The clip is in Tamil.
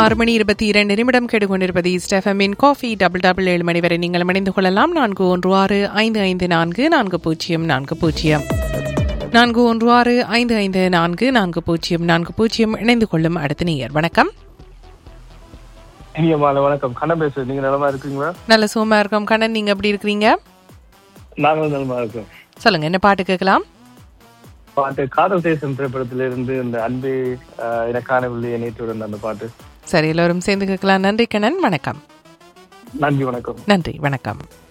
ஆறு மணி இருபத்தி இரண்டு நிமிடம் கேட்டுக்கொண்டிருப்பது ஸ்டெஃபமின் காஃபி டபுள் டபுள் ஏழு மணி வரை நீங்கள் இணைந்து கொள்ளலாம் நான்கு ஒன்று ஆறு ஐந்து ஐந்து நான்கு நான்கு பூஜ்ஜியம் நான்கு பூஜ்ஜியம் நான்கு ஒன்று ஆறு ஐந்து ஐந்து நான்கு நான்கு பூஜ்ஜியம் நான்கு பூஜ்ஜியம் இணைந்து கொள்ளும் அடுத்த நேயர் வணக்கம் இனிய மாலை வணக்கம் கண்ணன் பேசுறேன் நீங்க நலமா இருக்கீங்களா நல்ல சுகமா இருக்கோம் கண்ணன் நீங்க எப்படி இருக்கிறீங்க நாங்களும் நலமா இருக்கோம் சொல்லுங்க என்ன பாட்டு கேட்கலாம் பாட்டு காதல் தேசம் திரைப்படத்திலிருந்து இந்த அன்பே ஆஹ், எனக்கான வில்லையை நேற்றுடன் அந்த பாட்டு சரி எல்லோரும் சேர்ந்து கேட்கலாம் நன்றி கண்ணன் வணக்கம் நன்றி வணக்கம் நன்றி வணக்கம்